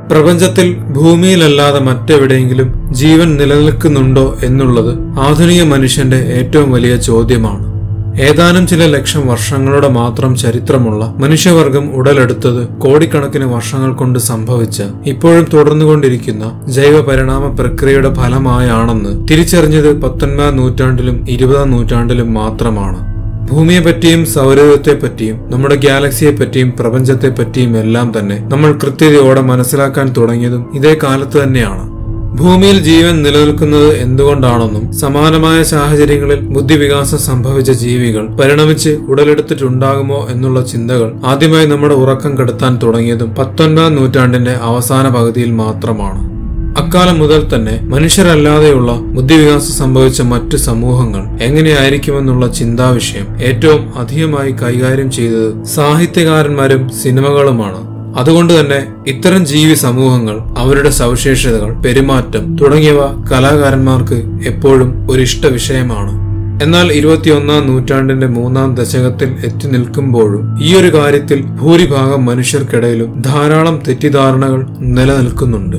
പ്രപഞ്ചത്തിൽ ഭൂമിയിലല്ലാതെ മറ്റെവിടെയെങ്കിലും ജീവൻ നിലനിൽക്കുന്നുണ്ടോ എന്നുള്ളത് ആധുനിക മനുഷ്യന്റെ ഏറ്റവും വലിയ ചോദ്യമാണ് ഏതാനും ചില ലക്ഷം വർഷങ്ങളുടെ മാത്രം ചരിത്രമുള്ള മനുഷ്യവർഗം ഉടലെടുത്തത് കോടിക്കണക്കിന് വർഷങ്ങൾ കൊണ്ട് സംഭവിച്ച ഇപ്പോഴും തുടർന്നുകൊണ്ടിരിക്കുന്ന ജൈവ പരിണാമ പ്രക്രിയയുടെ ഫലമായാണെന്ന് തിരിച്ചറിഞ്ഞത് പത്തൊൻപതാം നൂറ്റാണ്ടിലും ഇരുപതാം നൂറ്റാണ്ടിലും മാത്രമാണ് ഭൂമിയെ പറ്റിയും സൗരയൂഥത്തെ പറ്റിയും നമ്മുടെ ഗാലക്സിയെ പറ്റിയും പ്രപഞ്ചത്തെ പറ്റിയും എല്ലാം തന്നെ നമ്മൾ കൃത്യതയോടെ മനസ്സിലാക്കാൻ തുടങ്ങിയതും ഇതേ കാലത്ത് തന്നെയാണ് ഭൂമിയിൽ ജീവൻ നിലനിൽക്കുന്നത് എന്തുകൊണ്ടാണെന്നും സമാനമായ സാഹചര്യങ്ങളിൽ ബുദ്ധിവികാസം സംഭവിച്ച ജീവികൾ പരിണമിച്ച് ഉടലെടുത്തിട്ടുണ്ടാകുമോ എന്നുള്ള ചിന്തകൾ ആദ്യമായി നമ്മുടെ ഉറക്കം കെടുത്താൻ തുടങ്ങിയതും പത്തൊൻപതാം നൂറ്റാണ്ടിന്റെ അവസാന പകുതിയിൽ മാത്രമാണ് അക്കാലം മുതൽ തന്നെ മനുഷ്യരല്ലാതെയുള്ള ബുദ്ധിവികാസം സംഭവിച്ച മറ്റു സമൂഹങ്ങൾ എങ്ങനെയായിരിക്കുമെന്നുള്ള ചിന്താവിഷയം ഏറ്റവും അധികമായി കൈകാര്യം ചെയ്തത് സാഹിത്യകാരന്മാരും സിനിമകളുമാണ് അതുകൊണ്ട് തന്നെ ഇത്തരം ജീവി സമൂഹങ്ങൾ അവരുടെ സവിശേഷതകൾ പെരുമാറ്റം തുടങ്ങിയവ കലാകാരന്മാർക്ക് എപ്പോഴും ഒരു ഇഷ്ട വിഷയമാണ് എന്നാൽ ഇരുപത്തിയൊന്നാം നൂറ്റാണ്ടിന്റെ മൂന്നാം ദശകത്തിൽ എത്തി നിൽക്കുമ്പോഴും ഈ ഒരു കാര്യത്തിൽ ഭൂരിഭാഗം മനുഷ്യർക്കിടയിലും ധാരാളം തെറ്റിദ്ധാരണകൾ നിലനിൽക്കുന്നുണ്ട്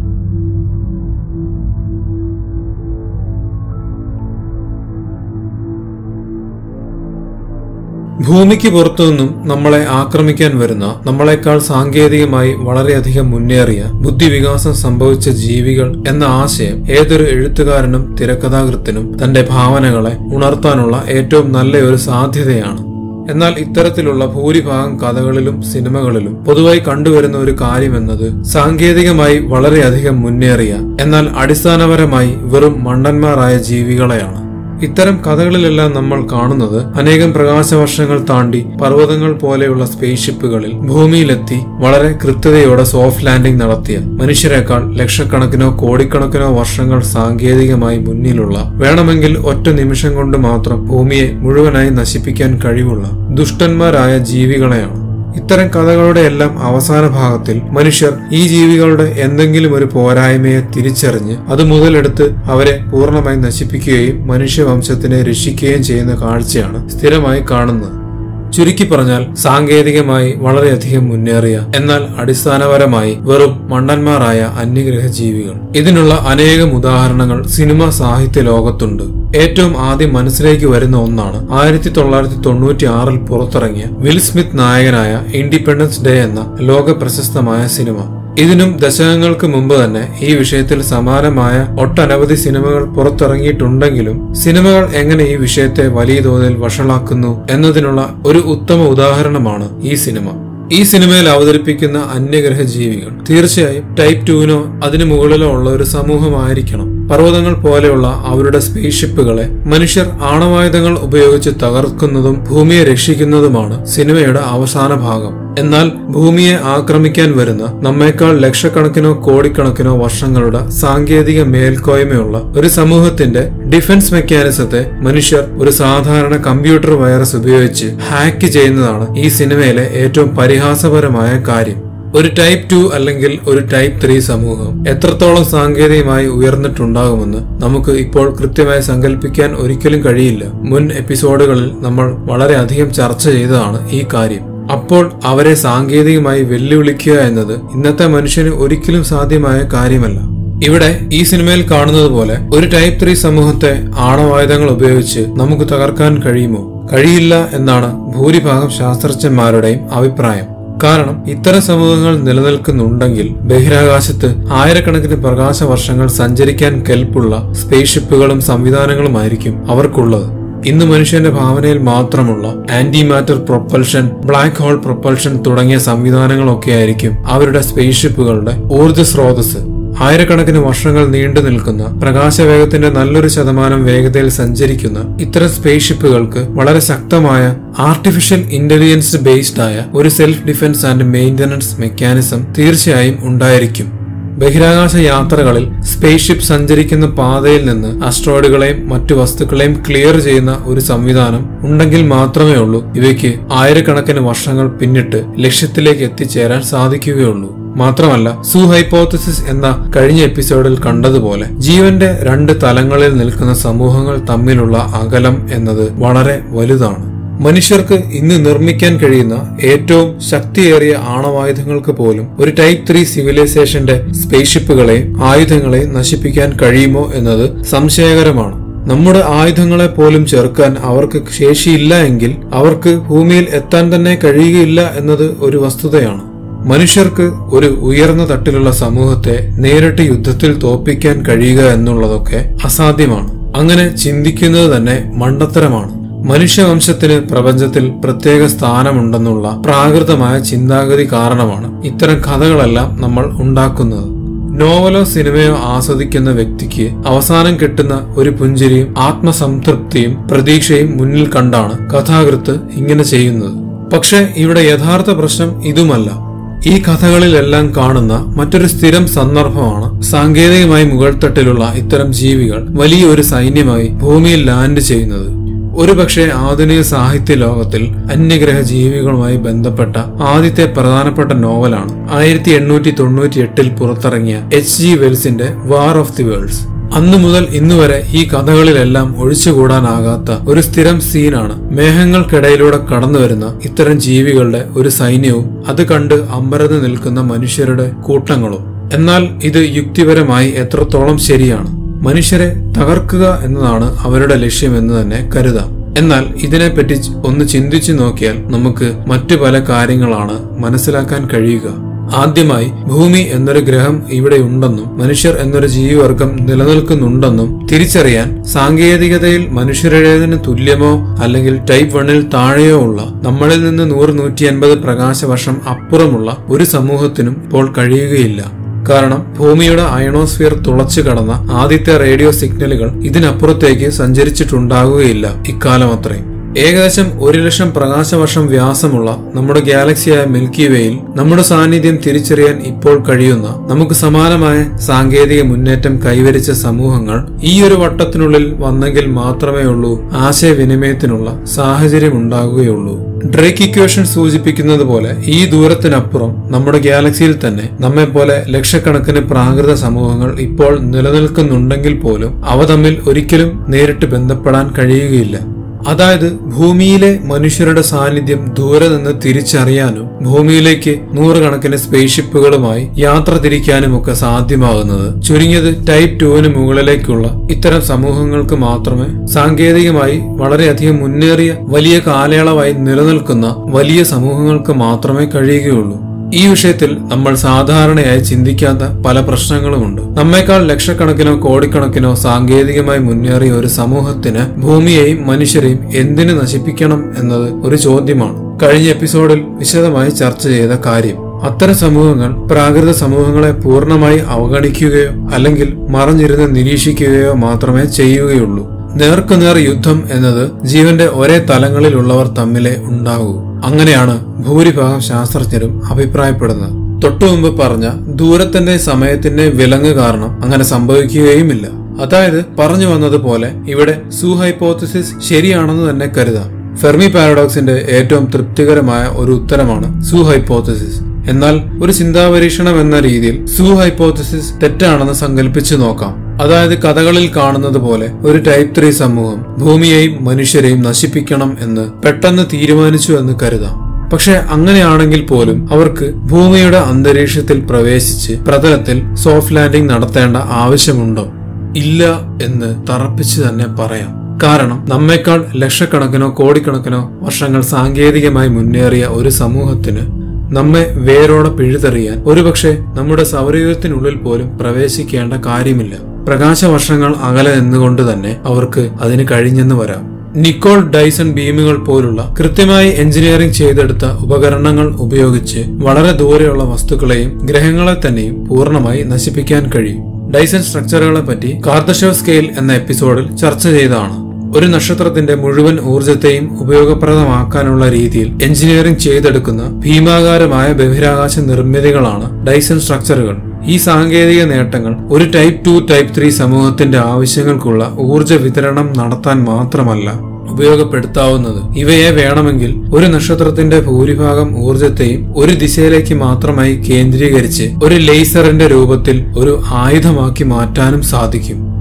ഭൂമിക്ക് പുറത്തുനിന്നും നമ്മളെ ആക്രമിക്കാൻ വരുന്ന നമ്മളെക്കാൾ സാങ്കേതികമായി വളരെയധികം മുന്നേറിയ ബുദ്ധിവികാസം സംഭവിച്ച ജീവികൾ എന്ന ആശയം ഏതൊരു എഴുത്തുകാരനും തിരക്കഥാകൃത്തിനും തന്റെ ഭാവനകളെ ഉണർത്താനുള്ള ഏറ്റവും നല്ല ഒരു സാധ്യതയാണ് എന്നാൽ ഇത്തരത്തിലുള്ള ഭൂരിഭാഗം കഥകളിലും സിനിമകളിലും പൊതുവായി കണ്ടുവരുന്ന ഒരു കാര്യമെന്നത് സാങ്കേതികമായി വളരെയധികം മുന്നേറിയ എന്നാൽ അടിസ്ഥാനപരമായി വെറും മണ്ടന്മാരായ ജീവികളെയാണ് ഇത്തരം കഥകളിലെല്ലാം നമ്മൾ കാണുന്നത് അനേകം പ്രകാശവർഷങ്ങൾ താണ്ടി പർവ്വതങ്ങൾ പോലെയുള്ള സ്പേസ്ഷിപ്പുകളിൽ ഭൂമിയിലെത്തി വളരെ കൃത്യതയോടെ സോഫ്റ്റ് ലാൻഡിംഗ് നടത്തിയ മനുഷ്യരെക്കാൾ ലക്ഷക്കണക്കിനോ കോടിക്കണക്കിനോ വർഷങ്ങൾ സാങ്കേതികമായി മുന്നിലുള്ള വേണമെങ്കിൽ ഒറ്റ നിമിഷം കൊണ്ട് മാത്രം ഭൂമിയെ മുഴുവനായി നശിപ്പിക്കാൻ കഴിവുള്ള ദുഷ്ടന്മാരായ ജീവികളെയാണ് ഇത്തരം കഥകളുടെ എല്ലാം അവസാന ഭാഗത്തിൽ മനുഷ്യർ ഈ ജീവികളുടെ എന്തെങ്കിലും ഒരു പോരായ്മയെ തിരിച്ചറിഞ്ഞ് അത് മുതലെടുത്ത് അവരെ പൂർണ്ണമായി നശിപ്പിക്കുകയും മനുഷ്യവംശത്തിനെ രക്ഷിക്കുകയും ചെയ്യുന്ന കാഴ്ചയാണ് സ്ഥിരമായി കാണുന്നത് ചുരുക്കി പറഞ്ഞാൽ സാങ്കേതികമായി വളരെയധികം മുന്നേറിയ എന്നാൽ അടിസ്ഥാനപരമായി വെറും മണ്ടന്മാരായ അന്യഗ്രഹ ജീവികൾ ഇതിനുള്ള അനേകം ഉദാഹരണങ്ങൾ സിനിമ സാഹിത്യ ലോകത്തുണ്ട് ഏറ്റവും ആദ്യം മനസ്സിലേക്ക് വരുന്ന ഒന്നാണ് ആയിരത്തി തൊള്ളായിരത്തി തൊണ്ണൂറ്റി ആറിൽ പുറത്തിറങ്ങിയ വിൽ സ്മിത്ത് നായകനായ ഇൻഡിപെൻഡൻസ് ഡേ എന്ന ലോക പ്രശസ്തമായ സിനിമ ഇതിനും ദശകങ്ങൾക്ക് മുമ്പ് തന്നെ ഈ വിഷയത്തിൽ സമാനമായ ഒട്ടനവധി സിനിമകൾ പുറത്തിറങ്ങിയിട്ടുണ്ടെങ്കിലും സിനിമകൾ എങ്ങനെ ഈ വിഷയത്തെ വലിയ തോതിൽ വഷളാക്കുന്നു എന്നതിനുള്ള ഒരു ഉത്തമ ഉദാഹരണമാണ് ഈ സിനിമ ഈ സിനിമയിൽ അവതരിപ്പിക്കുന്ന അന്യഗ്രഹ ജീവികൾ തീർച്ചയായും ടൈപ്പ് ടുവിനോ അതിനു മുകളിലോ ഉള്ള ഒരു സമൂഹമായിരിക്കണം പർവ്വതങ്ങൾ പോലെയുള്ള അവരുടെ സ്പേസ്ഷിപ്പുകളെ മനുഷ്യർ ആണവായുധങ്ങൾ ഉപയോഗിച്ച് തകർക്കുന്നതും ഭൂമിയെ രക്ഷിക്കുന്നതുമാണ് സിനിമയുടെ അവസാന ഭാഗം എന്നാൽ ഭൂമിയെ ആക്രമിക്കാൻ വരുന്ന നമ്മേക്കാൾ ലക്ഷക്കണക്കിനോ കോടിക്കണക്കിനോ വർഷങ്ങളുടെ സാങ്കേതിക മേൽക്കോയ്മയുള്ള ഒരു സമൂഹത്തിന്റെ ഡിഫൻസ് മെക്കാനിസത്തെ മനുഷ്യർ ഒരു സാധാരണ കമ്പ്യൂട്ടർ വൈറസ് ഉപയോഗിച്ച് ഹാക്ക് ചെയ്യുന്നതാണ് ഈ സിനിമയിലെ ഏറ്റവും പരിഹാസപരമായ കാര്യം ഒരു ടൈപ്പ് ടു അല്ലെങ്കിൽ ഒരു ടൈപ്പ് ത്രീ സമൂഹം എത്രത്തോളം സാങ്കേതികമായി ഉയർന്നിട്ടുണ്ടാകുമെന്ന് നമുക്ക് ഇപ്പോൾ കൃത്യമായി സങ്കല്പിക്കാൻ ഒരിക്കലും കഴിയില്ല മുൻ എപ്പിസോഡുകളിൽ നമ്മൾ വളരെയധികം ചർച്ച ചെയ്തതാണ് ഈ കാര്യം അപ്പോൾ അവരെ സാങ്കേതികമായി വെല്ലുവിളിക്കുക എന്നത് ഇന്നത്തെ മനുഷ്യന് ഒരിക്കലും സാധ്യമായ കാര്യമല്ല ഇവിടെ ഈ സിനിമയിൽ കാണുന്നത് പോലെ ഒരു ടൈപ്പ് ത്രീ സമൂഹത്തെ ആണവായുധങ്ങൾ ഉപയോഗിച്ച് നമുക്ക് തകർക്കാൻ കഴിയുമോ കഴിയില്ല എന്നാണ് ഭൂരിഭാഗം ശാസ്ത്രജ്ഞന്മാരുടെയും അഭിപ്രായം കാരണം ഇത്തരം സമൂഹങ്ങൾ നിലനിൽക്കുന്നുണ്ടെങ്കിൽ ബഹിരാകാശത്ത് ആയിരക്കണക്കിന് പ്രകാശ വർഷങ്ങൾ സഞ്ചരിക്കാൻ കെൽപ്പുള്ള സ്പേസ്ഷിപ്പുകളും സംവിധാനങ്ങളുമായിരിക്കും അവർക്കുള്ളത് ഇന്ന് മനുഷ്യന്റെ ഭാവനയിൽ മാത്രമുള്ള antimatter propulsion black hole propulsion തുടങ്ങിയ സംവിധാനങ്ങളൊക്കെ ആയിരിക്കും അവരുടെ സ്പേസ്ഷിപ്പുകളുടെ ഊർജ്ജ സ്രോതസ് ആയിരക്കണക്കിന് വർഷങ്ങൾ നീണ്ടു നിൽക്കുന്ന പ്രകാശവേഗത്തിന്റെ നല്ലൊരു ശതമാനം വേഗതയിൽ സഞ്ചരിക്കുന്ന ഇത്തരം സ്പേസ്ഷിപ്പുകൾക്ക് വളരെ ശക്തമായ ആർട്ടിഫിഷ്യൽ ഇന്റലിജൻസ് ബേസ്ഡ് ആയ ഒരു self defence and maintenance mechanism തീർച്ചയായും ഉണ്ടായിരിക്കും ബഹിരാകാശ യാത്രകളിൽ സ്പേസ്ഷിപ്പ് സഞ്ചരിക്കുന്ന പാതയിൽ നിന്ന് അസ്ട്രോയിഡുകളെയും മറ്റു വസ്തുക്കളെയും ക്ലിയർ ചെയ്യുന്ന ഒരു സംവിധാനം ഉണ്ടെങ്കിൽ മാത്രമേ ഉള്ളൂ ഇവയ്ക്ക് ആയിരക്കണക്കിന് വർഷങ്ങൾ പിന്നിട്ട് ലക്ഷ്യത്തിലേക്ക് എത്തിച്ചേരാൻ സാധിക്കുകയുള്ളൂ മാത്രമല്ല സു ഹൈപ്പോത്തസിസ് എന്ന കഴിഞ്ഞ എപ്പിസോഡിൽ കണ്ടതുപോലെ ജീവന്റെ രണ്ട് തലങ്ങളിൽ നിൽക്കുന്ന സമൂഹങ്ങൾ തമ്മിലുള്ള അകലം എന്നത് വളരെ വലുതാണ് മനുഷ്യർക്ക് ഇന്ന് നിർമ്മിക്കാൻ കഴിയുന്ന ഏറ്റവും ശക്തിയേറിയ ആണവായുധങ്ങൾക്ക് പോലും ഒരു ടൈപ്പ് ത്രീ സിവിലൈസേഷന്റെ സ്പേസ്ഷിപ്പുകളെ ആയുധങ്ങളെ നശിപ്പിക്കാൻ കഴിയുമോ എന്നത് സംശയകരമാണ് നമ്മുടെ ആയുധങ്ങളെ പോലും ചെറുക്കാൻ അവർക്ക് ശേഷിയില്ല എങ്കിൽ അവർക്ക് ഭൂമിയിൽ എത്താൻ തന്നെ കഴിയുകയില്ല എന്നത് ഒരു വസ്തുതയാണ് മനുഷ്യർക്ക് ഒരു ഉയർന്ന തട്ടിലുള്ള സമൂഹത്തെ നേരിട്ട് യുദ്ധത്തിൽ തോൽപ്പിക്കാൻ കഴിയുക എന്നുള്ളതൊക്കെ അസാധ്യമാണ് അങ്ങനെ ചിന്തിക്കുന്നത് തന്നെ മണ്ടത്തരമാണ് മനുഷ്യവംശത്തിന് പ്രപഞ്ചത്തിൽ പ്രത്യേക സ്ഥാനമുണ്ടെന്നുള്ള പ്രാകൃതമായ ചിന്താഗതി കാരണമാണ് ഇത്തരം കഥകളെല്ലാം നമ്മൾ ഉണ്ടാക്കുന്നത് നോവലോ സിനിമയോ ആസ്വദിക്കുന്ന വ്യക്തിക്ക് അവസാനം കിട്ടുന്ന ഒരു പുഞ്ചിരിയും ആത്മസംതൃപ്തിയും പ്രതീക്ഷയും മുന്നിൽ കണ്ടാണ് കഥാകൃത്ത് ഇങ്ങനെ ചെയ്യുന്നത് പക്ഷെ ഇവിടെ യഥാർത്ഥ പ്രശ്നം ഇതുമല്ല ഈ കഥകളിലെല്ലാം കാണുന്ന മറ്റൊരു സ്ഥിരം സന്ദർഭമാണ് സാങ്കേതികമായി മുകൾത്തട്ടിലുള്ള ഇത്തരം ജീവികൾ വലിയ ഒരു സൈന്യമായി ഭൂമിയിൽ ലാൻഡ് ചെയ്യുന്നത് ഒരുപക്ഷെ ആധുനിക സാഹിത്യ ലോകത്തിൽ അന്യഗ്രഹ ജീവികളുമായി ബന്ധപ്പെട്ട ആദ്യത്തെ പ്രധാനപ്പെട്ട നോവലാണ് ആയിരത്തി എണ്ണൂറ്റി തൊണ്ണൂറ്റി എട്ടിൽ പുറത്തിറങ്ങിയ എച്ച് ജി വെൽസിന്റെ വാർ ഓഫ് ദി വേൾഡ്സ് അന്നു മുതൽ ഇന്നുവരെ ഈ കഥകളിലെല്ലാം ഒഴിച്ചുകൂടാനാകാത്ത ഒരു സ്ഥിരം സീനാണ് മേഘങ്ങൾക്കിടയിലൂടെ കടന്നുവരുന്ന ഇത്തരം ജീവികളുടെ ഒരു സൈന്യവും അത് കണ്ട് അമ്പരന്ന് നിൽക്കുന്ന മനുഷ്യരുടെ കൂട്ടങ്ങളും എന്നാൽ ഇത് യുക്തിപരമായി എത്രത്തോളം ശരിയാണ് മനുഷ്യരെ തകർക്കുക എന്നതാണ് അവരുടെ ലക്ഷ്യമെന്ന് തന്നെ കരുതാം എന്നാൽ ഇതിനെപ്പറ്റി ഒന്ന് ചിന്തിച്ചു നോക്കിയാൽ നമുക്ക് മറ്റു പല കാര്യങ്ങളാണ് മനസ്സിലാക്കാൻ കഴിയുക ആദ്യമായി ഭൂമി എന്നൊരു ഗ്രഹം ഇവിടെ ഉണ്ടെന്നും മനുഷ്യർ എന്നൊരു ജീവിവർഗം നിലനിൽക്കുന്നുണ്ടെന്നും തിരിച്ചറിയാൻ സാങ്കേതികതയിൽ മനുഷ്യരുടേതിന് തുല്യമോ അല്ലെങ്കിൽ ടൈപ്പ് വണ്ണിൽ താഴെയോ ഉള്ള നമ്മളിൽ നിന്ന് നൂറ് നൂറ്റി അൻപത് പ്രകാശവർഷം അപ്പുറമുള്ള ഒരു സമൂഹത്തിനും ഇപ്പോൾ കഴിയുകയില്ല കാരണം ഭൂമിയുടെ അയണോസ്ഫിയർ തുളച്ചു കടന്ന ആദ്യത്തെ റേഡിയോ സിഗ്നലുകൾ ഇതിനപ്പുറത്തേക്ക് സഞ്ചരിച്ചിട്ടുണ്ടാകുകയില്ല ഇക്കാലം അത്രയും ഏകദേശം ഒരു ലക്ഷം പ്രകാശവർഷം വ്യാസമുള്ള നമ്മുടെ ഗാലക്സിയായ മിൽക്കി വേയിൽ നമ്മുടെ സാന്നിധ്യം തിരിച്ചറിയാൻ ഇപ്പോൾ കഴിയുന്ന നമുക്ക് സമാനമായ സാങ്കേതിക മുന്നേറ്റം കൈവരിച്ച സമൂഹങ്ങൾ ഈ ഒരു വട്ടത്തിനുള്ളിൽ വന്നെങ്കിൽ മാത്രമേ ഉള്ളൂ ആശയവിനിമയത്തിനുള്ള സാഹചര്യം ഉണ്ടാകുകയുള്ളൂ ഡ്രേക്ക് ഇക്വേഷൻ സൂചിപ്പിക്കുന്നത് പോലെ ഈ ദൂരത്തിനപ്പുറം നമ്മുടെ ഗാലക്സിയിൽ തന്നെ നമ്മെ പോലെ ലക്ഷക്കണക്കിന് പ്രാകൃത സമൂഹങ്ങൾ ഇപ്പോൾ നിലനിൽക്കുന്നുണ്ടെങ്കിൽ പോലും അവ തമ്മിൽ ഒരിക്കലും നേരിട്ട് ബന്ധപ്പെടാൻ കഴിയുകയില്ല അതായത് ഭൂമിയിലെ മനുഷ്യരുടെ സാന്നിധ്യം ദൂരെ നിന്ന് തിരിച്ചറിയാനും ഭൂമിയിലേക്ക് നൂറുകണക്കിന് സ്പേസ്ഷിപ്പുകളുമായി യാത്ര തിരിക്കാനുമൊക്കെ സാധ്യമാകുന്നത് ചുരുങ്ങിയത് ടൈപ്പ് ടുവിന് മുകളിലേക്കുള്ള ഇത്തരം സമൂഹങ്ങൾക്ക് മാത്രമേ സാങ്കേതികമായി വളരെയധികം മുന്നേറിയ വലിയ കാലയളവായി നിലനിൽക്കുന്ന വലിയ സമൂഹങ്ങൾക്ക് മാത്രമേ കഴിയുകയുള്ളൂ ഈ വിഷയത്തിൽ നമ്മൾ സാധാരണയായി ചിന്തിക്കാത്ത പല പ്രശ്നങ്ങളുമുണ്ട് നമ്മേക്കാൾ ലക്ഷക്കണക്കിനോ കോടിക്കണക്കിനോ സാങ്കേതികമായി മുന്നേറിയ ഒരു സമൂഹത്തിന് ഭൂമിയെയും മനുഷ്യരെയും എന്തിനു നശിപ്പിക്കണം എന്നത് ഒരു ചോദ്യമാണ് കഴിഞ്ഞ എപ്പിസോഡിൽ വിശദമായി ചർച്ച ചെയ്ത കാര്യം അത്തരം സമൂഹങ്ങൾ പ്രാകൃത സമൂഹങ്ങളെ പൂർണ്ണമായി അവഗണിക്കുകയോ അല്ലെങ്കിൽ മറഞ്ഞിരുന്ന് നിരീക്ഷിക്കുകയോ മാത്രമേ ചെയ്യുകയുള്ളൂ നേർക്കുനേർ യുദ്ധം എന്നത് ജീവന്റെ ഒരേ തലങ്ങളിലുള്ളവർ തമ്മിലേ ഉണ്ടാകൂ അങ്ങനെയാണ് ഭൂരിഭാഗം ശാസ്ത്രജ്ഞരും അഭിപ്രായപ്പെടുന്നത് തൊട്ടുമുമ്പ് പറഞ്ഞ ദൂരത്തിന്റെ സമയത്തിന്റെ വിലങ്ങ് കാരണം അങ്ങനെ സംഭവിക്കുകയുമില്ല അതായത് പറഞ്ഞു വന്നതുപോലെ ഇവിടെ സൂ ഹൈപ്പോത്തസിസ് ശരിയാണെന്ന് തന്നെ കരുതാം ഫെർമി പാരഡോക്സിന്റെ ഏറ്റവും തൃപ്തികരമായ ഒരു ഉത്തരമാണ് സൂ ഹൈപ്പോത്തസിസ് എന്നാൽ ഒരു ചിന്താപരീക്ഷണം എന്ന രീതിയിൽ സൂ ഹൈപ്പോത്തസിസ് തെറ്റാണെന്ന് സങ്കല്പിച്ചു നോക്കാം അതായത് കഥകളിൽ കാണുന്നത് പോലെ ഒരു ടൈപ്പ് ത്രീ സമൂഹം ഭൂമിയെയും മനുഷ്യരെയും നശിപ്പിക്കണം എന്ന് പെട്ടെന്ന് തീരുമാനിച്ചു എന്ന് കരുതാം പക്ഷെ അങ്ങനെയാണെങ്കിൽ പോലും അവർക്ക് ഭൂമിയുടെ അന്തരീക്ഷത്തിൽ പ്രവേശിച്ച് പ്രതലത്തിൽ സോഫ്റ്റ് ലാൻഡിംഗ് നടത്തേണ്ട ആവശ്യമുണ്ടോ ഇല്ല എന്ന് തറപ്പിച്ച് തന്നെ പറയാം കാരണം നമ്മേക്കാൾ ലക്ഷക്കണക്കിനോ കോടിക്കണക്കിനോ വർഷങ്ങൾ സാങ്കേതികമായി മുന്നേറിയ ഒരു സമൂഹത്തിന് നമ്മെ വേരോടെ പിഴുതെറിയാൻ ഒരുപക്ഷെ നമ്മുടെ സൗരയൂഥത്തിനുള്ളിൽ പോലും പ്രവേശിക്കേണ്ട കാര്യമില്ല പ്രകാശവർഷങ്ങൾ അകലെ നിന്നുകൊണ്ട് തന്നെ അവർക്ക് അതിന് കഴിഞ്ഞെന്ന് വരാം നിക്കോൾ ഡൈസൺ ബീമുകൾ പോലുള്ള കൃത്യമായി എഞ്ചിനീയറിംഗ് ചെയ്തെടുത്ത ഉപകരണങ്ങൾ ഉപയോഗിച്ച് വളരെ ദൂരെയുള്ള വസ്തുക്കളെയും ഗ്രഹങ്ങളെ തന്നെയും പൂർണ്ണമായി നശിപ്പിക്കാൻ കഴിയും ഡൈസൺ സ്ട്രക്ചറുകളെ പറ്റി കാർദഷവ് സ്കെയിൽ എന്ന എപ്പിസോഡിൽ ചർച്ച ചെയ്തതാണ് ഒരു നക്ഷത്രത്തിന്റെ മുഴുവൻ ഊർജത്തെയും ഉപയോഗപ്രദമാക്കാനുള്ള രീതിയിൽ എഞ്ചിനീയറിംഗ് ചെയ്തെടുക്കുന്ന ഭീമാകാരമായ ബഹിരാകാശ നിർമ്മിതികളാണ് ഡൈസൺ സ്ട്രക്ചറുകൾ ഈ സാങ്കേതിക നേട്ടങ്ങൾ ഒരു ടൈപ്പ് ടു ടൈപ്പ് ത്രീ സമൂഹത്തിന്റെ ആവശ്യങ്ങൾക്കുള്ള ഊർജ വിതരണം നടത്താൻ മാത്രമല്ല ഉപയോഗപ്പെടുത്താവുന്നത് ഇവയെ വേണമെങ്കിൽ ഒരു നക്ഷത്രത്തിന്റെ ഭൂരിഭാഗം ഊർജത്തെയും ഒരു ദിശയിലേക്ക് മാത്രമായി കേന്ദ്രീകരിച്ച് ഒരു ലേസറിന്റെ രൂപത്തിൽ ഒരു ആയുധമാക്കി മാറ്റാനും സാധിക്കും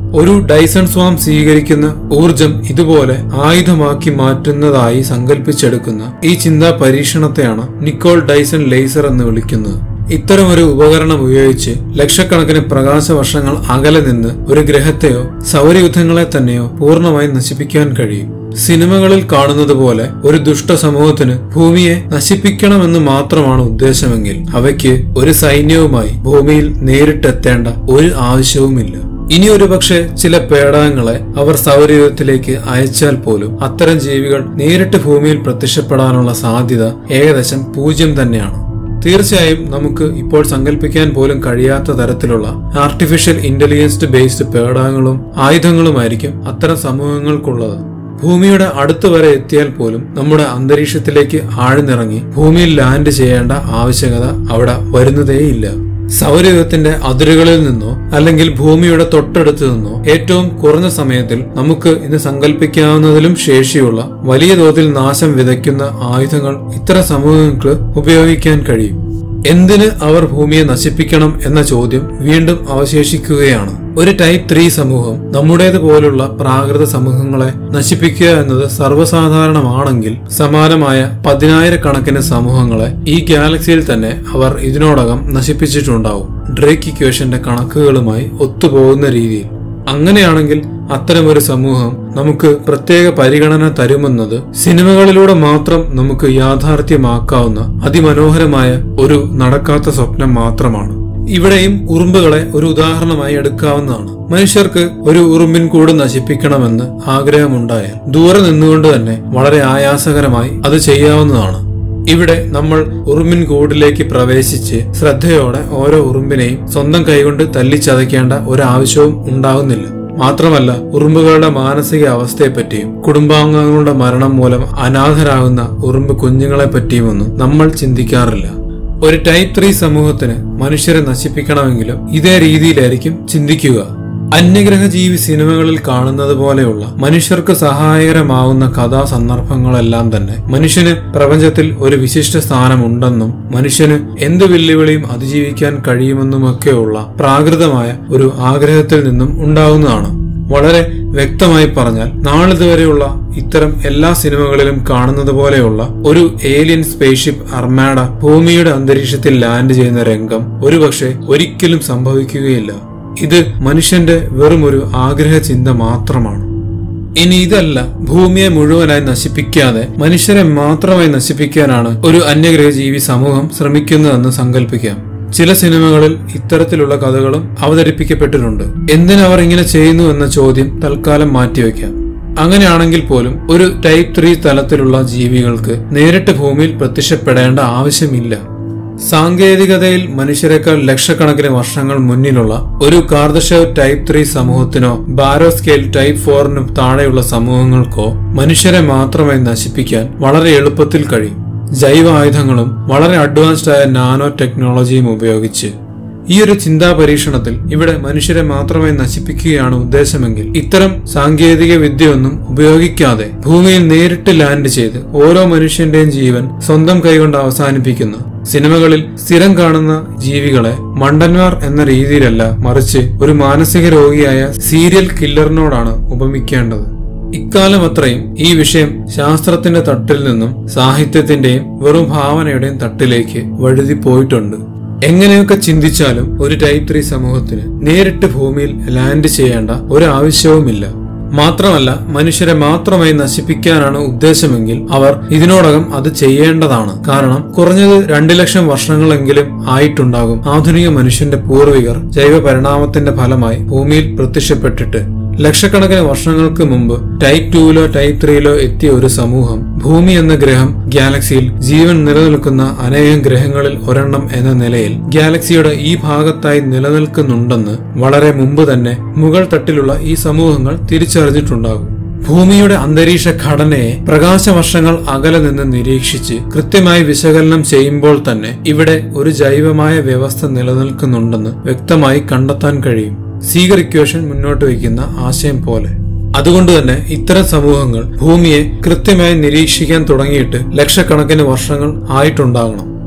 ഒരു ഡൈസൺ സ്വാം സ്വീകരിക്കുന്ന ഊർജം ഇതുപോലെ ആയുധമാക്കി മാറ്റുന്നതായി സങ്കല്പിച്ചെടുക്കുന്ന ഈ ചിന്താ പരീക്ഷണത്തെയാണ് നിക്കോൾ ഡൈസൺ ലേസർ എന്ന് വിളിക്കുന്നത് ഇത്തരമൊരു ഉപകരണം ഉപയോഗിച്ച് ലക്ഷക്കണക്കിന് പ്രകാശവർഷങ്ങൾ അകലെ നിന്ന് ഒരു ഗ്രഹത്തെയോ സൗരയുദ്ധങ്ങളെ തന്നെയോ പൂർണ്ണമായി നശിപ്പിക്കാൻ കഴിയും സിനിമകളിൽ കാണുന്നത് പോലെ ഒരു ദുഷ്ട സമൂഹത്തിന് ഭൂമിയെ നശിപ്പിക്കണമെന്ന് മാത്രമാണ് ഉദ്ദേശമെങ്കിൽ അവയ്ക്ക് ഒരു സൈന്യവുമായി ഭൂമിയിൽ നേരിട്ടെത്തേണ്ട ഒരു ആവശ്യവുമില്ല ഇനി ഒരു പക്ഷേ ചില പേടകങ്ങളെ അവർ സൗരയുധത്തിലേക്ക് അയച്ചാൽ പോലും അത്തരം ജീവികൾ നേരിട്ട് ഭൂമിയിൽ പ്രത്യക്ഷപ്പെടാനുള്ള സാധ്യത ഏകദേശം പൂജ്യം തന്നെയാണ് തീർച്ചയായും നമുക്ക് ഇപ്പോൾ സങ്കല്പിക്കാൻ പോലും കഴിയാത്ത തരത്തിലുള്ള ആർട്ടിഫിഷ്യൽ ഇന്റലിജൻസ് ബേസ്ഡ് പേടകങ്ങളും ആയുധങ്ങളുമായിരിക്കും അത്തരം സമൂഹങ്ങൾക്കുള്ളത് ഭൂമിയുടെ അടുത്ത് വരെ എത്തിയാൽ പോലും നമ്മുടെ അന്തരീക്ഷത്തിലേക്ക് ആഴ്ന്നിറങ്ങി ഭൂമിയിൽ ലാൻഡ് ചെയ്യേണ്ട ആവശ്യകത അവിടെ വരുന്നതേയില്ല സൗരയുഗത്തിന്റെ അതിരുകളിൽ നിന്നോ അല്ലെങ്കിൽ ഭൂമിയുടെ തൊട്ടടുത്ത് നിന്നോ ഏറ്റവും കുറഞ്ഞ സമയത്തിൽ നമുക്ക് ഇന്ന് സങ്കല്പിക്കാവുന്നതിലും ശേഷിയുള്ള വലിയ തോതിൽ നാശം വിതയ്ക്കുന്ന ആയുധങ്ങൾ ഇത്തരം സമൂഹങ്ങൾക്ക് ഉപയോഗിക്കാൻ കഴിയും എന്തിന് അവർ ഭൂമിയെ നശിപ്പിക്കണം എന്ന ചോദ്യം വീണ്ടും അവശേഷിക്കുകയാണ് ഒരു ടൈപ്പ് ത്രീ സമൂഹം നമ്മുടേത് പോലുള്ള പ്രാകൃത സമൂഹങ്ങളെ നശിപ്പിക്കുക എന്നത് സർവ്വസാധാരണമാണെങ്കിൽ സമാനമായ പതിനായിരക്കണക്കിന് സമൂഹങ്ങളെ ഈ ഗാലക്സിയിൽ തന്നെ അവർ ഇതിനോടകം നശിപ്പിച്ചിട്ടുണ്ടാവും ഡ്രേക്ക് ഇക്വേഷന്റെ കണക്കുകളുമായി ഒത്തുപോകുന്ന രീതിയിൽ അങ്ങനെയാണെങ്കിൽ അത്തരമൊരു സമൂഹം നമുക്ക് പ്രത്യേക പരിഗണന തരുമെന്നത് സിനിമകളിലൂടെ മാത്രം നമുക്ക് യാഥാർത്ഥ്യമാക്കാവുന്ന അതിമനോഹരമായ ഒരു നടക്കാത്ത സ്വപ്നം മാത്രമാണ് ഇവിടെയും ഉറുമ്പുകളെ ഒരു ഉദാഹരണമായി എടുക്കാവുന്നതാണ് മനുഷ്യർക്ക് ഒരു ഉറുമ്പിൻ കൂട് നശിപ്പിക്കണമെന്ന് ആഗ്രഹമുണ്ടായാൽ ദൂരെ നിന്നുകൊണ്ട് തന്നെ വളരെ ആയാസകരമായി അത് ചെയ്യാവുന്നതാണ് ഇവിടെ നമ്മൾ ഉറുമ്പിൻ കൂടിലേക്ക് പ്രവേശിച്ച് ശ്രദ്ധയോടെ ഓരോ ഉറുമ്പിനെയും സ്വന്തം കൈകൊണ്ട് തല്ലിച്ചതയ്ക്കേണ്ട ഒരാവശ്യവും ഉണ്ടാകുന്നില്ല മാത്രമല്ല ഉറുമ്പുകളുടെ മാനസിക അവസ്ഥയെപ്പറ്റിയും കുടുംബാംഗങ്ങളുടെ മരണം മൂലം അനാഥരാകുന്ന ഉറുമ്പ് കുഞ്ഞുങ്ങളെ പറ്റിയുമൊന്നും നമ്മൾ ചിന്തിക്കാറില്ല ഒരു ടൈപ്പ് ത്രീ സമൂഹത്തിന് മനുഷ്യരെ നശിപ്പിക്കണമെങ്കിലും ഇതേ രീതിയിലായിരിക്കും ചിന്തിക്കുക അന്യഗ്രഹ ജീവി സിനിമകളിൽ കാണുന്നത് പോലെയുള്ള മനുഷ്യർക്ക് സഹായകരമാവുന്ന കഥാ സന്ദർഭങ്ങളെല്ലാം തന്നെ മനുഷ്യന് പ്രപഞ്ചത്തിൽ ഒരു വിശിഷ്ട സ്ഥാനമുണ്ടെന്നും മനുഷ്യന് എന്ത് വെല്ലുവിളിയും അതിജീവിക്കാൻ കഴിയുമെന്നുമൊക്കെയുള്ള പ്രാകൃതമായ ഒരു ആഗ്രഹത്തിൽ നിന്നും ഉണ്ടാകുന്നതാണ് വളരെ വ്യക്തമായി പറഞ്ഞാൽ നാളിതുവരെയുള്ള ഇത്തരം എല്ലാ സിനിമകളിലും കാണുന്നത് പോലെയുള്ള ഒരു ഏലിയൻ സ്പേസ്ഷിപ്പ് അർമാഡ ഭൂമിയുടെ അന്തരീക്ഷത്തിൽ ലാൻഡ് ചെയ്യുന്ന രംഗം ഒരുപക്ഷെ ഒരിക്കലും സംഭവിക്കുകയില്ല ഇത് മനുഷ്യന്റെ വെറും ഒരു ആഗ്രഹ ചിന്ത മാത്രമാണ് ഇനി ഇതല്ല ഭൂമിയെ മുഴുവനായി നശിപ്പിക്കാതെ മനുഷ്യരെ മാത്രമായി നശിപ്പിക്കാനാണ് ഒരു അന്യഗ്രഹ ജീവി സമൂഹം ശ്രമിക്കുന്നതെന്ന് സങ്കല്പിക്കാം ചില സിനിമകളിൽ ഇത്തരത്തിലുള്ള കഥകളും അവതരിപ്പിക്കപ്പെട്ടിട്ടുണ്ട് എന്തിനവർ ഇങ്ങനെ ചെയ്യുന്നു എന്ന ചോദ്യം തൽക്കാലം മാറ്റിവെക്കാം അങ്ങനെയാണെങ്കിൽ പോലും ഒരു ടൈപ്പ് ത്രീ തലത്തിലുള്ള ജീവികൾക്ക് നേരിട്ട് ഭൂമിയിൽ പ്രത്യക്ഷപ്പെടേണ്ട ആവശ്യമില്ല സാങ്കേതികതയിൽ മനുഷ്യരെക്കാൾ ലക്ഷക്കണക്കിന് വർഷങ്ങൾ മുന്നിലുള്ള ഒരു കാർദശവ് ടൈപ്പ് ത്രീ സമൂഹത്തിനോ ബാരോ സ്കെയിൽ ടൈപ്പ് ഫോറിനും താഴെയുള്ള സമൂഹങ്ങൾക്കോ മനുഷ്യരെ മാത്രമായി നശിപ്പിക്കാൻ വളരെ എളുപ്പത്തിൽ കഴിയും ജൈവ ആയുധങ്ങളും വളരെ അഡ്വാൻസ്ഡ് ആയ നാനോ ടെക്നോളജിയും ഉപയോഗിച്ച് ഈ ഒരു ചിന്താ പരീക്ഷണത്തിൽ ഇവിടെ മനുഷ്യരെ മാത്രമായി നശിപ്പിക്കുകയാണ് ഉദ്ദേശമെങ്കിൽ ഇത്തരം സാങ്കേതിക വിദ്യയൊന്നും ഉപയോഗിക്കാതെ ഭൂമിയിൽ നേരിട്ട് ലാൻഡ് ചെയ്ത് ഓരോ മനുഷ്യന്റെയും ജീവൻ സ്വന്തം കൈകൊണ്ട് അവസാനിപ്പിക്കുന്ന സിനിമകളിൽ സ്ഥിരം കാണുന്ന ജീവികളെ മണ്ടന്മാർ എന്ന രീതിയിലല്ല മറിച്ച് ഒരു മാനസിക രോഗിയായ സീരിയൽ കില്ലറിനോടാണ് ഉപമിക്കേണ്ടത് ഇക്കാലം അത്രയും ഈ വിഷയം ശാസ്ത്രത്തിന്റെ തട്ടിൽ നിന്നും സാഹിത്യത്തിന്റെയും വെറും ഭാവനയുടെയും തട്ടിലേക്ക് വഴുതി പോയിട്ടുണ്ട് എങ്ങനെയൊക്കെ ചിന്തിച്ചാലും ഒരു ടൈപ്പ് ത്രീ സമൂഹത്തിന് നേരിട്ട് ഭൂമിയിൽ ലാൻഡ് ചെയ്യേണ്ട ഒരു ആവശ്യവുമില്ല മാത്രമല്ല മനുഷ്യരെ മാത്രമായി നശിപ്പിക്കാനാണ് ഉദ്ദേശമെങ്കിൽ അവർ ഇതിനോടകം അത് ചെയ്യേണ്ടതാണ് കാരണം കുറഞ്ഞത് രണ്ടു ലക്ഷം വർഷങ്ങളെങ്കിലും ആയിട്ടുണ്ടാകും ആധുനിക മനുഷ്യന്റെ പൂർവികർ ജൈവ പരിണാമത്തിന്റെ ഫലമായി ഭൂമിയിൽ പ്രത്യക്ഷപ്പെട്ടിട്ട് ലക്ഷക്കണക്കിന് വർഷങ്ങൾക്ക് മുമ്പ് ടൈപ്പ് ടൂയിലോ ടൈപ്പ് ത്രീയിലോ എത്തിയ ഒരു സമൂഹം ഭൂമി എന്ന ഗ്രഹം ഗാലക്സിയിൽ ജീവൻ നിലനിൽക്കുന്ന അനേകം ഗ്രഹങ്ങളിൽ ഒരെണ്ണം എന്ന നിലയിൽ ഗാലക്സിയുടെ ഈ ഭാഗത്തായി നിലനിൽക്കുന്നുണ്ടെന്ന് വളരെ മുമ്പ് തന്നെ മുകൾ തട്ടിലുള്ള ഈ സമൂഹങ്ങൾ തിരിച്ചറിഞ്ഞിട്ടുണ്ടാകും ഭൂമിയുടെ അന്തരീക്ഷ ഘടനയെ പ്രകാശവർഷങ്ങൾ അകലെ നിന്ന് നിരീക്ഷിച്ച് കൃത്യമായി വിശകലനം ചെയ്യുമ്പോൾ തന്നെ ഇവിടെ ഒരു ജൈവമായ വ്യവസ്ഥ നിലനിൽക്കുന്നുണ്ടെന്ന് വ്യക്തമായി കണ്ടെത്താൻ കഴിയും സീഗർ ഇക്വേഷൻ മുന്നോട്ട് വയ്ക്കുന്ന ആശയം പോലെ അതുകൊണ്ട് തന്നെ ഇത്തരം സമൂഹങ്ങൾ ഭൂമിയെ കൃത്യമായി നിരീക്ഷിക്കാൻ തുടങ്ങിയിട്ട് ലക്ഷക്കണക്കിന് വർഷങ്ങൾ ആയിട്ടുണ്ടാകണം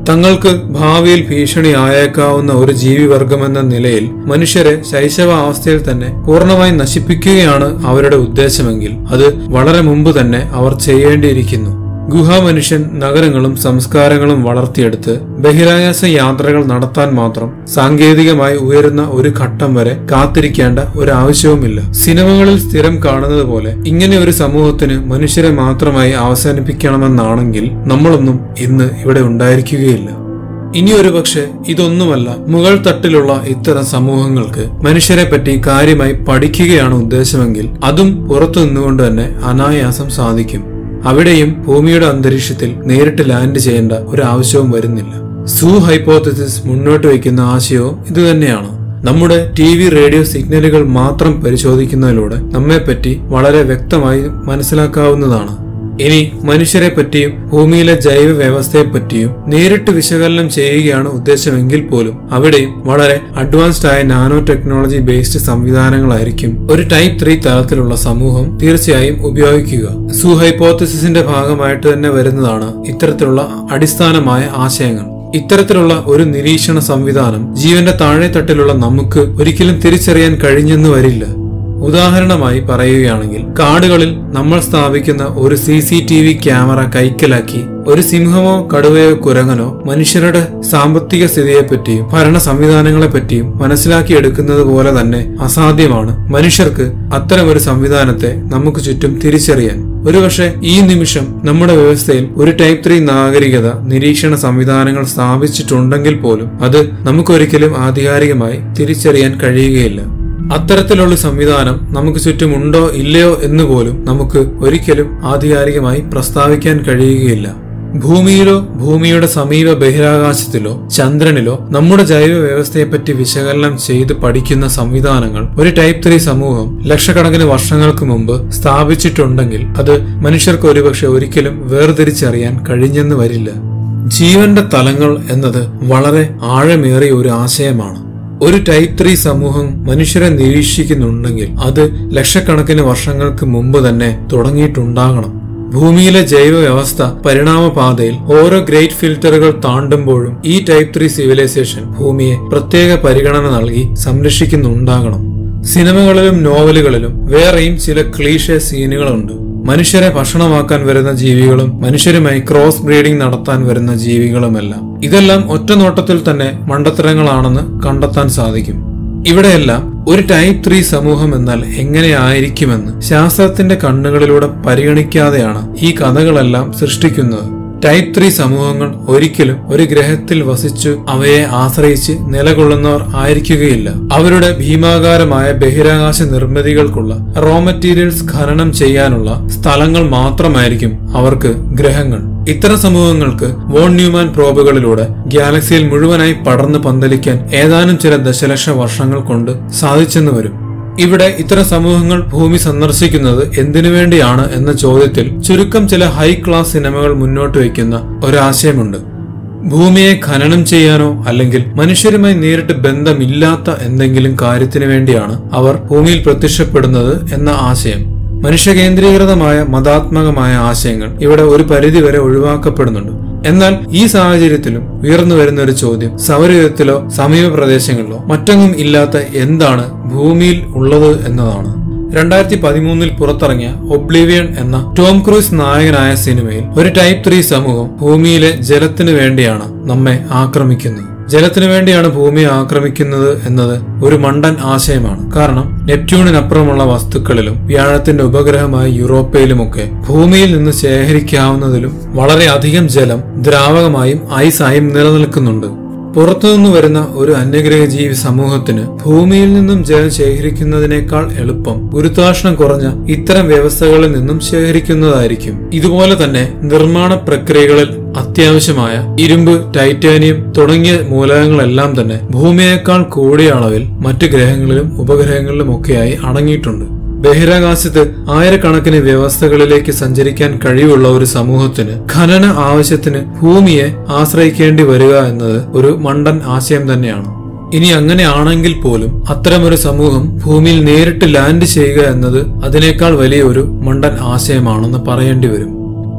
തങ്ങൾക്ക് ഭാവിയിൽ ഭീഷണിയായേക്കാവുന്ന ഒരു ജീവിവർഗമെന്ന നിലയിൽ മനുഷ്യരെ ശൈശവാവസ്ഥയിൽ തന്നെ പൂർണ്ണമായി നശിപ്പിക്കുകയാണ് അവരുടെ ഉദ്ദേശമെങ്കിൽ അത് വളരെ മുമ്പ് തന്നെ അവർ ചെയ്യേണ്ടിയിരിക്കുന്നു ഗുഹാമനുഷ്യൻ നഗരങ്ങളും സംസ്കാരങ്ങളും വളർത്തിയെടുത്ത് ബഹിരാകാശ യാത്രകൾ നടത്താൻ മാത്രം സാങ്കേതികമായി ഉയരുന്ന ഒരു ഘട്ടം വരെ കാത്തിരിക്കേണ്ട ഒരു ആവശ്യവുമില്ല സിനിമകളിൽ സ്ഥിരം കാണുന്നത് പോലെ ഇങ്ങനെ ഒരു സമൂഹത്തിന് മനുഷ്യരെ മാത്രമായി അവസാനിപ്പിക്കണമെന്നാണെങ്കിൽ നമ്മളൊന്നും ഇന്ന് ഇവിടെ ഉണ്ടായിരിക്കുകയില്ല ഇനി ഒരു പക്ഷെ ഇതൊന്നുമല്ല മുകൾ തട്ടിലുള്ള ഇത്തരം സമൂഹങ്ങൾക്ക് മനുഷ്യരെ പറ്റി കാര്യമായി പഠിക്കുകയാണ് ഉദ്ദേശമെങ്കിൽ അതും പുറത്തു നിന്നുകൊണ്ട് തന്നെ അനായാസം സാധിക്കും അവിടെയും ഭൂമിയുടെ അന്തരീക്ഷത്തിൽ നേരിട്ട് ലാൻഡ് ചെയ്യേണ്ട ഒരു ആവശ്യവും വരുന്നില്ല സൂ ഹൈപ്പോത്തസിസ് മുന്നോട്ട് വയ്ക്കുന്ന ആശയവും ഇതുതന്നെയാണ് നമ്മുടെ ടി വി റേഡിയോ സിഗ്നലുകൾ മാത്രം പരിശോധിക്കുന്നതിലൂടെ നമ്മെപ്പറ്റി വളരെ വ്യക്തമായി മനസ്സിലാക്കാവുന്നതാണ് ഇനി മനുഷ്യരെ പറ്റിയും ഭൂമിയിലെ ജൈവ വ്യവസ്ഥയെ പറ്റിയും നേരിട്ട് വിശകലനം ചെയ്യുകയാണ് ഉദ്ദേശമെങ്കിൽ പോലും അവിടെയും വളരെ അഡ്വാൻസ്ഡ് ആയ നാനോ ടെക്നോളജി ബേസ്ഡ് സംവിധാനങ്ങളായിരിക്കും ഒരു ടൈപ്പ് ത്രീ തലത്തിലുള്ള സമൂഹം തീർച്ചയായും ഉപയോഗിക്കുക സൂ ഹൈപ്പോത്തസിന്റെ ഭാഗമായിട്ട് തന്നെ വരുന്നതാണ് ഇത്തരത്തിലുള്ള അടിസ്ഥാനമായ ആശയങ്ങൾ ഇത്തരത്തിലുള്ള ഒരു നിരീക്ഷണ സംവിധാനം ജീവന്റെ താഴെത്തട്ടിലുള്ള നമുക്ക് ഒരിക്കലും തിരിച്ചറിയാൻ കഴിഞ്ഞെന്ന് വരില്ല ഉദാഹരണമായി പറയുകയാണെങ്കിൽ കാടുകളിൽ നമ്മൾ സ്ഥാപിക്കുന്ന ഒരു C C T V camera കൈക്കലാക്കി ഒരു സിംഹമോ കടുവയോ കുരങ്ങനോ മനുഷ്യരുടെ സാമ്പത്തിക സ്ഥിതിയെപ്പറ്റിയും ഭരണ സംവിധാനങ്ങളെപ്പറ്റിയും മനസ്സിലാക്കിയെടുക്കുന്നത് പോലെ തന്നെ അസാധ്യമാണ് മനുഷ്യർക്ക് അത്തരമൊരു സംവിധാനത്തെ നമുക്ക് ചുറ്റും തിരിച്ചറിയാൻ ഒരുപക്ഷെ ഈ നിമിഷം നമ്മുടെ വ്യവസ്ഥയിൽ ഒരു ടൈപ്പ് ത്രീ നാഗരികത നിരീക്ഷണ സംവിധാനങ്ങൾ സ്ഥാപിച്ചിട്ടുണ്ടെങ്കിൽ പോലും അത് നമുക്കൊരിക്കലും ആധികാരികമായി തിരിച്ചറിയാൻ കഴിയുകയില്ല അത്തരത്തിലുള്ള സംവിധാനം നമുക്ക് ചുറ്റുമുണ്ടോ ഇല്ലയോ എന്ന് പോലും നമുക്ക് ഒരിക്കലും ആധികാരികമായി പ്രസ്താവിക്കാൻ കഴിയുകയില്ല ഭൂമിയിലോ ഭൂമിയുടെ സമീപ ബഹിരാകാശത്തിലോ ചന്ദ്രനിലോ നമ്മുടെ ജൈവ വ്യവസ്ഥയെപ്പറ്റി വിശകലനം ചെയ്ത് പഠിക്കുന്ന സംവിധാനങ്ങൾ ഒരു ടൈപ്പ് ത്രീ സമൂഹം ലക്ഷക്കണക്കിന് വർഷങ്ങൾക്ക് മുമ്പ് സ്ഥാപിച്ചിട്ടുണ്ടെങ്കിൽ അത് മനുഷ്യർക്ക് ഒരുപക്ഷെ ഒരിക്കലും വേർതിരിച്ചറിയാൻ കഴിഞ്ഞെന്ന് വരില്ല ജീവന്റെ തലങ്ങൾ എന്നത് വളരെ ആഴമേറിയ ഒരു ആശയമാണ് ഒരു ടൈപ്പ് ത്രീ സമൂഹം മനുഷ്യരെ നിരീക്ഷിക്കുന്നുണ്ടെങ്കിൽ അത് ലക്ഷക്കണക്കിന് വർഷങ്ങൾക്ക് മുമ്പ് തന്നെ തുടങ്ങിയിട്ടുണ്ടാകണം ഭൂമിയിലെ ജൈവ വ്യവസ്ഥ പരിണാമപാതയിൽ ഓരോ ഗ്രേറ്റ് ഫിൽറ്ററുകൾ താണ്ടുമ്പോഴും ഈ ടൈപ്പ് ത്രീ സിവിലൈസേഷൻ ഭൂമിയെ പ്രത്യേക പരിഗണന നൽകി സംരക്ഷിക്കുന്നുണ്ടാകണം സിനിമകളിലും നോവലുകളിലും വേറെയും ചില ക്ലീഷേ സീനുകളുണ്ട് മനുഷ്യരെ ഭക്ഷണമാക്കാൻ വരുന്ന ജീവികളും മനുഷ്യരുമായി ക്രോസ് ബ്രീഡിംഗ് നടത്താൻ വരുന്ന ജീവികളുമെല്ലാം ഇതെല്ലാം ഒറ്റ നോട്ടത്തിൽ തന്നെ മണ്ടത്തരങ്ങളാണെന്ന് കണ്ടെത്താൻ സാധിക്കും ഇവിടെയെല്ലാം ഒരു ടൈപ്പ് ത്രീ സമൂഹം എന്നാൽ എങ്ങനെയായിരിക്കുമെന്ന് ശാസ്ത്രത്തിന്റെ കണ്ണുകളിലൂടെ പരിഗണിക്കാതെയാണ് ഈ കഥകളെല്ലാം സൃഷ്ടിക്കുന്നത് ടൈപ്പ് ത്രീ സമൂഹങ്ങൾ ഒരിക്കലും ഒരു ഗ്രഹത്തിൽ വസിച്ചു അവയെ ആശ്രയിച്ച് നിലകൊള്ളുന്നവർ ആയിരിക്കുകയില്ല അവരുടെ ഭീമാകാരമായ ബഹിരാകാശ നിർമ്മിതികൾക്കുള്ള റോ മെറ്റീരിയൽസ് ഖനനം ചെയ്യാനുള്ള സ്ഥലങ്ങൾ മാത്രമായിരിക്കും അവർക്ക് ഗ്രഹങ്ങൾ ഇത്തരം സമൂഹങ്ങൾക്ക് വോൺ ന്യൂമാൻ പ്രോബുകളിലൂടെ ഗാലക്സിയിൽ മുഴുവനായി പടർന്നു പന്തലിക്കാൻ ഏതാനും ചില ദശലക്ഷ വർഷങ്ങൾ കൊണ്ട് സാധിച്ചെന്ന് വരും ഇവിടെ ഇത്തരം സമൂഹങ്ങൾ ഭൂമി സന്ദർശിക്കുന്നത് എന്തിനു വേണ്ടിയാണ് എന്ന ചോദ്യത്തിൽ ചുരുക്കം ചില ഹൈ ക്ലാസ് സിനിമകൾ മുന്നോട്ട് വയ്ക്കുന്ന ഒരാശയമുണ്ട് ഭൂമിയെ ഖനനം ചെയ്യാനോ അല്ലെങ്കിൽ മനുഷ്യരുമായി നേരിട്ട് ബന്ധമില്ലാത്ത എന്തെങ്കിലും കാര്യത്തിനു വേണ്ടിയാണ് അവർ ഭൂമിയിൽ പ്രത്യക്ഷപ്പെടുന്നത് എന്ന ആശയം മനുഷ്യകേന്ദ്രീകൃതമായ മതാത്മകമായ ആശയങ്ങൾ ഇവിടെ ഒരു പരിധിവരെ ഒഴിവാക്കപ്പെടുന്നുണ്ട് എന്നാൽ ഈ സാഹചര്യത്തിലും ഉയർന്നു വരുന്ന ഒരു ചോദ്യം സൗരയുധത്തിലോ സമീപ പ്രദേശങ്ങളിലോ മറ്റൊന്നും ഇല്ലാത്ത എന്താണ് ഭൂമിയിൽ ഉള്ളത് എന്നതാണ് രണ്ടായിരത്തി പതിമൂന്നിൽ പുറത്തിറങ്ങിയ ഒബ്ലിവിയൻ എന്ന ടോം ക്രൂസ് നായകനായ സിനിമയിൽ ഒരു ടൈപ്പ് ത്രീ സമൂഹം ഭൂമിയിലെ ജലത്തിനു വേണ്ടിയാണ് നമ്മെ ആക്രമിക്കുന്നത് ജലത്തിനു വേണ്ടിയാണ് ഭൂമിയെ ആക്രമിക്കുന്നത് എന്നത് ഒരു മണ്ടൻ ആശയമാണ് കാരണം നെപ്റ്റ്യൂണിനപ്പുറമുള്ള വസ്തുക്കളിലും വ്യാഴത്തിന്റെ ഉപഗ്രഹമായ യൂറോപ്പയിലുമൊക്കെ ഭൂമിയിൽ നിന്ന് ശേഖരിക്കാവുന്നതിലും വളരെയധികം ജലം ദ്രാവകമായും ഐസായും നിലനിൽക്കുന്നുണ്ട് പുറത്തുനിന്ന് വരുന്ന ഒരു അന്യഗ്രഹ ജീവി സമൂഹത്തിന് ഭൂമിയിൽ നിന്നും ജലം ശേഖരിക്കുന്നതിനേക്കാൾ എളുപ്പം ഗുരുത്വാകർഷണം കുറഞ്ഞ ഇത്തരം വ്യവസ്ഥകളിൽ നിന്നും ശേഖരിക്കുന്നതായിരിക്കും ഇതുപോലെ തന്നെ നിർമ്മാണ പ്രക്രിയകളിൽ അത്യാവശ്യമായ ഇരുമ്പ് ടൈറ്റാനിയം തുടങ്ങിയ മൂലകങ്ങളെല്ലാം തന്നെ ഭൂമിയേക്കാൾ കൂടിയ അളവിൽ മറ്റു ഗ്രഹങ്ങളിലും ഉപഗ്രഹങ്ങളിലും ഒക്കെയായി അടങ്ങിയിട്ടുണ്ട് ബഹിരാകാശത്ത് ആയിരക്കണക്കിന് വ്യവസ്ഥകളിലേക്ക് സഞ്ചരിക്കാൻ കഴിവുള്ള ഒരു സമൂഹത്തിന് ഖനന ആവശ്യത്തിന് ഭൂമിയെ ആശ്രയിക്കേണ്ടി വരിക എന്നത് ഒരു മണ്ടൻ ആശയം തന്നെയാണ് ഇനി അങ്ങനെയാണെങ്കിൽ പോലും അത്തരമൊരു സമൂഹം ഭൂമിയിൽ നേരിട്ട് ലാൻഡ് ചെയ്യുക എന്നത് അതിനേക്കാൾ വലിയ ഒരു മണ്ടൻ ആശയമാണെന്ന് പറയേണ്ടി വരും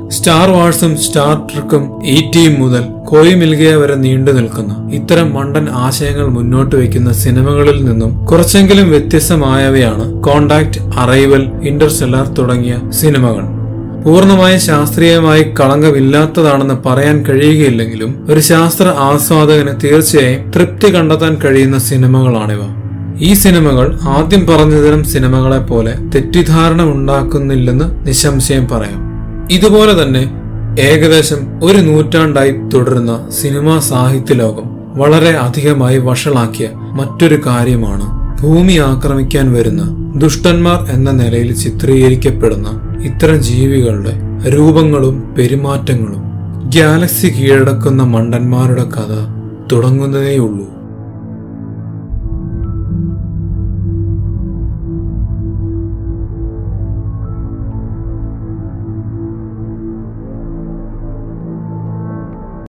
സ്റ്റാർ വാഴ്സും സ്റ്റാർ ട്രക്കും ഇ ടിയും മുതൽ കോയി മിൽഗയ വരെ നീണ്ടു നിൽക്കുന്ന ഇത്തരം മണ്ടൻ ആശയങ്ങൾ മുന്നോട്ട് വയ്ക്കുന്ന സിനിമകളിൽ നിന്നും കുറച്ചെങ്കിലും വ്യത്യസ്തമായവയാണ് കോണ്ടാക്ട് അറൈവൽ ഇന്റർസ്റ്റെല്ലാർ തുടങ്ങിയ സിനിമകൾ പൂർണ്ണമായും ശാസ്ത്രീയമായി കളങ്കമില്ലാത്തതാണെന്ന് പറയാൻ കഴിയുകയില്ലെങ്കിലും ഒരു ശാസ്ത്ര ആസ്വാദകന് തീർച്ചയായും തൃപ്തി കണ്ടെത്താൻ കഴിയുന്ന സിനിമകളാണിവ ഈ സിനിമകൾ ആദ്യം പറഞ്ഞതരം സിനിമകളെ പോലെ തെറ്റിദ്ധാരണ ഉണ്ടാക്കുന്നില്ലെന്ന് നിസ്സംശയം പറയാം ഇതുപോലെ തന്നെ ഏകദേശം ഒരു നൂറ്റാണ്ടായി തുടരുന്ന സിനിമാ സാഹിത്യ ലോകം വളരെ അധികമായി വഷളാക്കിയ മറ്റൊരു കാര്യമാണ് ഭൂമി ആക്രമിക്കാൻ വരുന്ന ദുഷ്ടന്മാർ എന്ന നിലയിൽ ചിത്രീകരിക്കപ്പെടുന്ന ഇത്തരം ജീവികളുടെ രൂപങ്ങളും പെരുമാറ്റങ്ങളും ഗാലക്സി കീഴടക്കുന്ന മണ്ടന്മാരുടെ കഥ തുടങ്ങുന്നതേയുള്ളൂ